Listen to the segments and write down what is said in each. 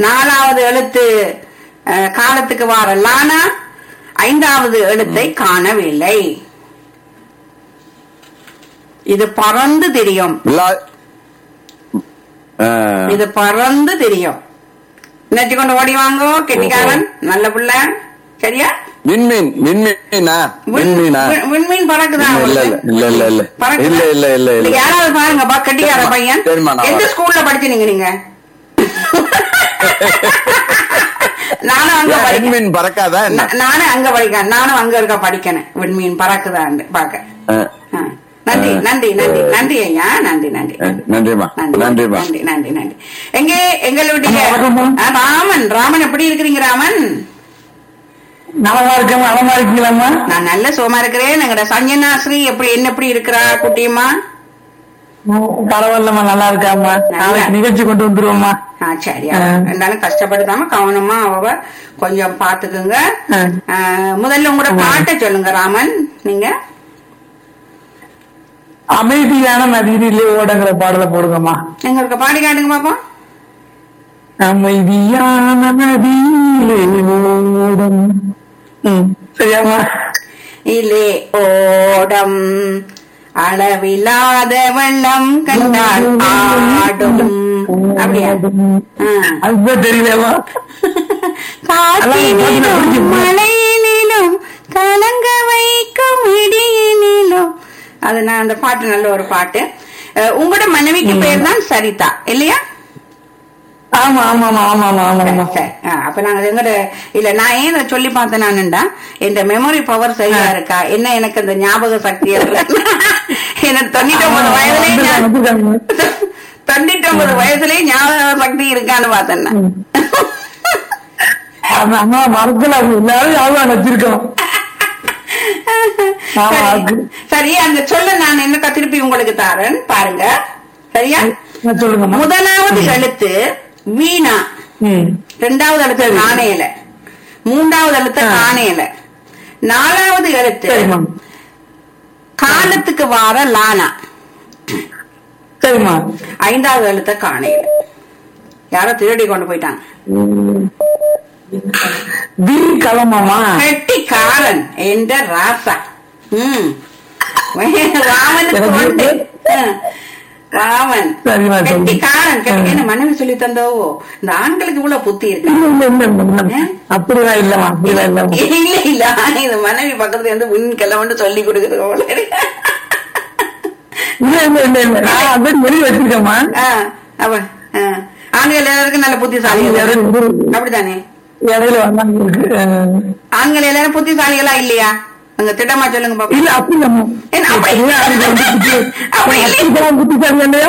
நாலாவது எழுத்து அஹ், காலத்துக்கு வார லானா ஐந்தாவது எழுத்தை காணவில்லை இது பறந்து தெரியும் லா- ஆ, இது பறந்து தெரியும் நெட்டி கொண்டு ஓடி வாங்கோ கெட்டிக்காரன் நல்ல புள்ள சரியா விண்மீன் விண்மீனா விண்மீனா விண்- விண்மீன் பறக்குதா இல்ல, இல்ல, உங்களுக்கு? இல்ல, இல்ல, இல்ல. பறக்குதா? இல்ல, இல்ல, இல்ல, இல்ல. இல்ல, யாராவது பாருங்கப்பா கெட்டிக்கார சரிம்மா, பையன் சரிம்மா, நான் எந்த வரேன். ஸ்கூல்ல படிச்சீங்க நீங்க நானும் அங்க ஏன் படிக்கிறேன் விண்மீன் பறக்காதா என்ன நா- நானும் அங்க படிக்கிறேன் நானும் அங்க இருக்க படிக்கணும் விண்மீன் பறக்குதான்னு பாக்க ஆ, ஆ. நன்றி ஆ. நன்றி நன்றி நன்றி ஐயா நன்றி நன்றி ஆ, நன்றிம்மா நன்றி நன்றிம்மா நன்றி நன்றி நன்றி எங்கே எங்களுடைய அம்மா, வணக்கம்மா. ஆ, ராமன் ராமன் எப்படி இருக்கிறீங்க ராமன் நலமா இருக்கேன் நலமா இருக்கீங்களாம்மா நான் நல்ல சுகமா இருக்கிறேன் எங்கட சஞ்சனாஸ்ரீ எப்படி என்ன எப்படி இருக்கிறா குட்டியம்மா பரவாயில்லம்மா நல்லா இருக்காம்மா நாளைக்கு நிகழ்ச்சி கொண்டு வந்துருவோம்மா ஆ சரி ஆ. இருந்தாலும் கஷ்டப்படுத்தாம கவனமா அவ கொஞ்சம் பாத்துக்குங்க ஆ. ஆ, முதல்ல உங்களோட பாட்டை சொல்லுங்க ராமன் நீங்க அமைதியான நதியிலே ஓடங்கிற பாடலை போடுங்கம்மா எங்க இருக்க பாடி காட்டுங்க பாப்போம் அமைதியான நதியிலே ஓடும் ம், சரியாம்மா இலே ஓடம் அளவில்லாத வெள்ளம் கண்டால் ஆடும் அப்படியா ஆ. அதுதான் தெரியலம்மா காற்றினிலும் மழையினிலும் கலங்க வைக்கும் இடியினிலும் அது நான் அந்த பாட்டு நல்ல ஒரு பாட்டு அஹ், உங்களோட மனைவிக்கு பேர் தான் சரிதா இல்லையா ஆமா ஆமாமா ஆமாமா ஆமாமா சரி ஆ, அப்ப நாங்க எங்கட இல்ல நான் ஏன் இதை சொல்லி பார்த்தேன் நானுண்டா இந்த மெமரி பவர் சரியா இருக்கா என்ன எனக்கு அந்த ஞாபக சக்தி இருக்கு எனக்கு தொண்ணூத்தி ஒன்பது வயதுலயே ஞா- தொண்ணூத்தி ஒன்பது வயசுலயே ஞாபக சக்தி இருக்கான்னு பார்த்தேன் நான். அம்மா மறக்கல அது எல்லாரும் ஞாபகம் வச்சிருக்கோம் ஆமா, சரி. அது- சரி அந்த சொல்ல நான் என்னக்கா திருப்பி உங்களுக்கு தாரேன் பாருங்க சரியா நான் சொல்லுங்கம்மா முதலாவது எழுத்து வீணா ம் ரெண்டாவது எழுத்து காணையில மூன்றாவது எழுத்து ஆ. காணையில நாலாவது எழுத்து சரிம்மா காலத்துக்கு வார லானா சரிம்மா ஐந்தாவது எழுத்த காணையில யாரோ திருடி கொண்டு போயிட்டாங்க வி கலமாமா கெட்டிக்காரன் என்ற ராசா ம் ராமனுக்கு எனக்கு உண்டு ஆ. ராமன் சரிம்மா, சரி. கெட்டிக்காரன் கெட்டி- என்ன மனைவி சொல்லி தந்தவோ இந்த ஆண்களுக்கு இவ்வளவு புத்தி இருக்கு இல்ல இல்ல இல்ல இல்ல அப்படிலாம் இல்லம்மா அப்படிலாம் இல்லம்மா இல்ல இல்ல இது மனைவி பக்கத்துல இருந்து உன் கிளம்பு சொல்லி கொடுக்குறது போல இருக்கு. இல்ல இல்ல இல்ல இல்ல நான் அப்படியே வெளியே வச்சிருக்கேம்மா ஆ, அப்ப ஆ. ஆண்கள் எல்லாருக்கும் நல்ல புத்திசாலி யாரும் இரு- அப்படித்தானே இடையில வந்தாங்க இருக்கு அஹ், ஆண்கள் எல்லாரும் புத்திசாலிகளா இல்லையா அங்க திட்டமா சொல்லுங்க பாப்போம் இல்ல அப்படி இல்லம்மா என்ன அப்படி? அப்படியே ஆளுங்க வந்து புத்தி- அப்படி இல்லை. அப்படிதான் புத்திசாலி இல்லையா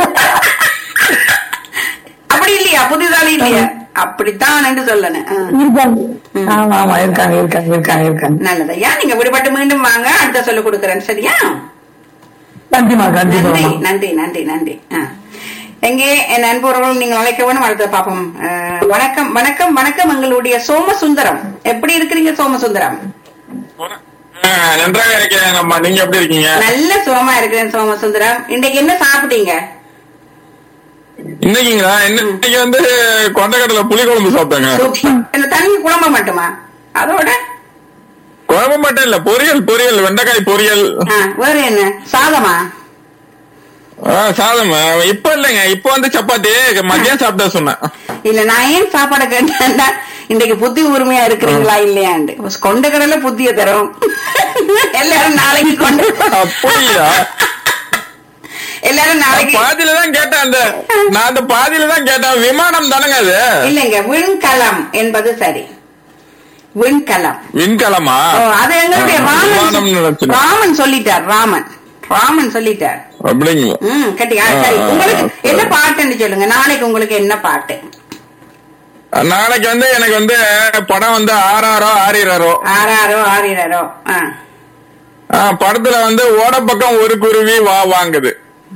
அப்படி இல்லையா புத்திசாலி இல்லையா அப்படித்தான் என்று சொல்லணும் ஆ. இருக்காங்க ஆமா ஆமா இருக்காங்க இருக்காங்க இருக்காங்க இருக்காங்க நல்லதையா நீங்க விடுபட்டு மீண்டும் வாங்க அடுத்த சொல்ல கொடுக்கறேன் சரியா கண்டிப்பா கண்டிப்பா நன்றி நன்றி நன்றி நன்றி ஆ. எங்கே என் நண்பர்கள் நீங்கள் அழைக்க வேணும் அடுத்த பாப்போம் ஆ, வணக்கம் வணக்கம் வணக்கம் எங்களுடைய சோமசுந்தரம் எப்படி இருக்கிறீங்க சோமசுந்தரம் ஆ, நன்றாக இருக்கிறேன் அம்மா நீங்க எப்படி இருக்கீங்க நல்ல சுகமா இருக்கிறேன் சோமசுந்தரம் இன்னைக்கு என்ன சாப்பிட்டீங்க இன்னைக்குங்களா இன்னைக்கு வந்து கொண்டக்கடலை புளி குழம்பு சாப்பிட்டேங்க சூப்பர். இந்த தண்ணி குழம்பு மட்டுமா அதோட குழம்பு மட்டும் இல்ல பொரியல் பொரியல் வெண்டைக்காய் பொரியல் ஆ, வேற என்ன சாதமா ஆ, சாதம் இப்ப இல்லைங்க இப்ப வந்து சப்பாத்தி மதியம் சாப்பிட்டா சொன்னேன் இல்ல நான் ஏன் சாப்பாடு கேட்டேன்டா இன்னைக்கு புத்தி உரிமையா இருக்கிறீங்களா இல்லையாண்டு கொண்ட கடல புத்திய தரும் எல்லாரும் நாளைக்கு கொண்டு அப்படியா எல்லாரும் நாளைக்கு பாதியில தான் கேட்டேன் அந்த நான் அந்த பாதியில தான் கேட்டேன் விமானம் தானங்க அது இல்லைங்க விண்கலம் என்பது சரி விண்கலம் விண்கலமா ஓ, அது எங்களுடைய ஆ, ராமன் விமானம்னு நினைச்சேன். ராமன் சொல்லிட்டார் ராமன் ராமன் சொல்லிட்டார் அப்படிங்களா ம் கட்டி ஆ, சரி உங்களுக்கு என்ன பாட்டுன்னு சொல்லுங்க நாளைக்கு உங்களுக்கு என்ன பாட்டு நாளைக்கு வந்து எனக்கு வந்து படம் வந்து ஆறாரோ ஆறிறாரோ ஆறாரோ ஆறிரோ ஆ ஆ, படத்துல வந்து ஓடப்பக்கம் ஒரு குருவி வா வாங்குது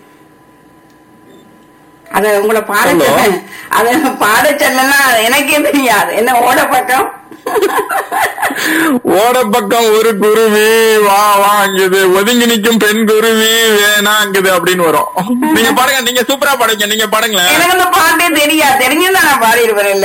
அத உங்களை பாட Hello. சொல்ல அத பாட சொல்லனா எனக்கே தெரியாது என்ன ஓட பக்கம் ஓடப்பக்கம் ஒரு குருவி வா வாங்குது ஒதுங்கி நிக்கும் பெண் குருவி வேணாங்குது அப்படின்னு வரும் நீங்க பாருங்க நீங்க சூப்பரா பாடுங்க நீங்க பாடுங்களேன் எனக்கு அந்த பாட்டே தெரியாது தெரிஞ்சிருந்தா நான் பாடிருப்பேன்